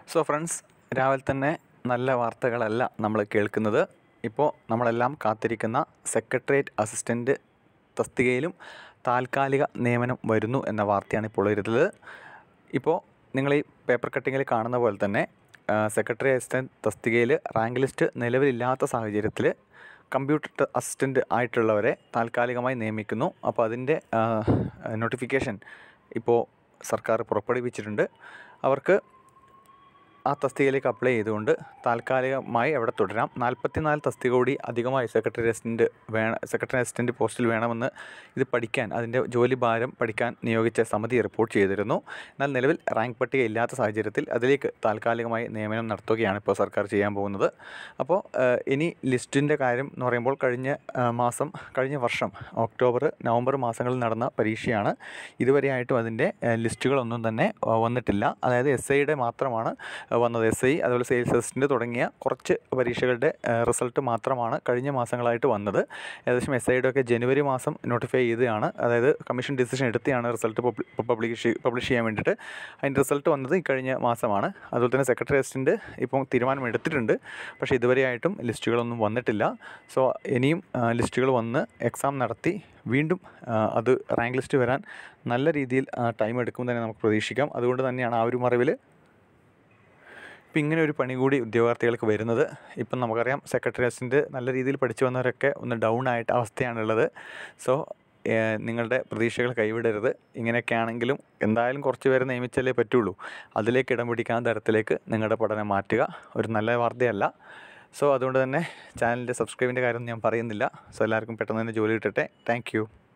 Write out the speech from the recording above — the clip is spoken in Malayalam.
സോ ഫ്രണ്ട്സ് രാവിലെ തന്നെ നല്ല വാർത്തകളല്ല നമ്മൾ കേൾക്കുന്നത് ഇപ്പോൾ നമ്മളെല്ലാം കാത്തിരിക്കുന്ന സെക്രട്ടേറിയറ്റ് അസിസ്റ്റൻറ്റ് തസ്തികയിലും താൽക്കാലിക നിയമനം വരുന്നു എന്ന വാർത്തയാണ് ഇപ്പോൾ വരുന്നത് ഇപ്പോൾ നിങ്ങൾ ഈ പേപ്പർ കട്ടിങ്ങിൽ കാണുന്ന പോലെ തന്നെ സെക്രട്ടറി അസിസ്റ്റൻറ്റ് തസ്തികയിൽ റാങ്ക് ലിസ്റ്റ് നിലവിലില്ലാത്ത സാഹചര്യത്തിൽ കമ്പ്യൂട്ടർ അസിസ്റ്റൻ്റ് ആയിട്ടുള്ളവരെ താൽക്കാലികമായി നിയമിക്കുന്നു അപ്പോൾ അതിൻ്റെ നോട്ടിഫിക്കേഷൻ ഇപ്പോൾ സർക്കാർ പുറപ്പെടുവിച്ചിട്ടുണ്ട് അവർക്ക് ആ തസ്തികയിലേക്ക് അപ്ലൈ ചെയ്തുകൊണ്ട് താൽക്കാലികമായി അവിടെ തുടരാം നാൽപ്പത്തിനാല് തസ്തിക കൂടി അധികമായി സെക്രട്ടറി അസിസ്റ്റൻറ്റ് വേണം സെക്രട്ടറി അസിസ്റ്റൻറ്റ് പോസ്റ്റിൽ വേണമെന്ന് ഇത് പഠിക്കാൻ അതിൻ്റെ ജോലി ഭാരം പഠിക്കാൻ നിയോഗിച്ച സമിതി റിപ്പോർട്ട് ചെയ്തിരുന്നു എന്നാൽ നിലവിൽ റാങ്ക് പട്ടിക ഇല്ലാത്ത സാഹചര്യത്തിൽ അതിലേക്ക് താൽക്കാലികമായി നിയമനം നടത്തുകയാണ് ഇപ്പോൾ സർക്കാർ ചെയ്യാൻ പോകുന്നത് അപ്പോൾ ഏഹ്, ഇനി ലിസ്റ്റിൻ്റെ കാര്യം എന്ന് പറയുമ്പോൾ കഴിഞ്ഞ ഏഹ്, മാസം കഴിഞ്ഞ വർഷം ഒക്ടോബർ നവംബർ മാസങ്ങളിൽ നടന്ന പരീക്ഷയാണ് ഇതുവരെയായിട്ടും അതിൻ്റെ ഏഹ്, ലിസ്റ്റുകളൊന്നും തന്നെ ഏഹ്, വന്നിട്ടില്ല അതായത് എസ് ഐയുടെ മാത്രമാണ് ഏഹ്, വന്നത് എസ് ഐ അതുപോലെ സെയിൽസ് അസിസ്റ്റൻ്റ് തുടങ്ങിയ കുറച്ച് പരീക്ഷകളുടെ ഏഹ്, റിസൾട്ട് മാത്രമാണ് കഴിഞ്ഞ മാസങ്ങളായിട്ട് വന്നത് ഏകദേശം എസ് ഐയുടെ ഒക്കെ ജനുവരി മാസം നോട്ടിഫൈ ചെയ്തതാണ് അതായത് കമ്മീഷൻ ഡിസിഷൻ എടുത്താണ് റിസൾട്ട് പബ്ലിഷ് പബ്ലിഷ് ചെയ്യാൻ വേണ്ടിയിട്ട് അതിൻ്റെ റിസൾട്ട് വന്നത് ഈ കഴിഞ്ഞ മാസമാണ് അതുപോലെ തന്നെ സെക്രട്ടറി അസിസ്റ്റൻ്റ് ഇപ്പം തീരുമാനം എടുത്തിട്ടുണ്ട് പക്ഷേ ഇതുവരെയായിട്ടും ലിസ്റ്റുകളൊന്നും വന്നിട്ടില്ല സോ ഇനിയും ലിസ്റ്റുകൾ വന്ന് എക്സാം നടത്തി വീണ്ടും ആ, അത് റാങ്ക് ലിസ്റ്റ് വരാൻ നല്ല രീതിയിൽ ടൈം എടുക്കും തന്നെ നമുക്ക് പ്രതീക്ഷിക്കാം അതുകൊണ്ട് തന്നെയാണ് ആ ഒരു മറവിൽ ഇപ്പം ഇങ്ങനെ ഒരു പണി കൂടി ഉദ്യോഗാർത്ഥികൾക്ക് വരുന്നത് ഇപ്പം നമുക്കറിയാം സെക്രട്ടറി അസിസ്റ്റൻ്റ് നല്ല രീതിയിൽ പഠിച്ചു വന്നവരൊക്കെ ഒന്ന് ഡൗൺ ആയിട്ട് അവസ്ഥയാണുള്ളത് സോ ഏഹ്, നിങ്ങളുടെ പ്രതീക്ഷകൾ കൈവിടരുത് ഇങ്ങനെയൊക്കെ ആണെങ്കിലും എന്തായാലും കുറച്ച് പേരെ നിയമിച്ചാലേ പറ്റുള്ളൂ അതിലേക്ക് ഇടം പിടിക്കാൻ തരത്തിലേക്ക് നിങ്ങളുടെ പഠനം മാറ്റുക ഒരു നല്ല വാർത്തയല്ല സോ അതുകൊണ്ട് തന്നെ ചാനലിൻ്റെ സബ്സ്ക്രൈബിൻ്റെ കാര്യം ഞാൻ പറയുന്നില്ല സോ എല്ലാവർക്കും പെട്ടെന്ന് തന്നെ ജോലി കിട്ടട്ടെ താങ്ക്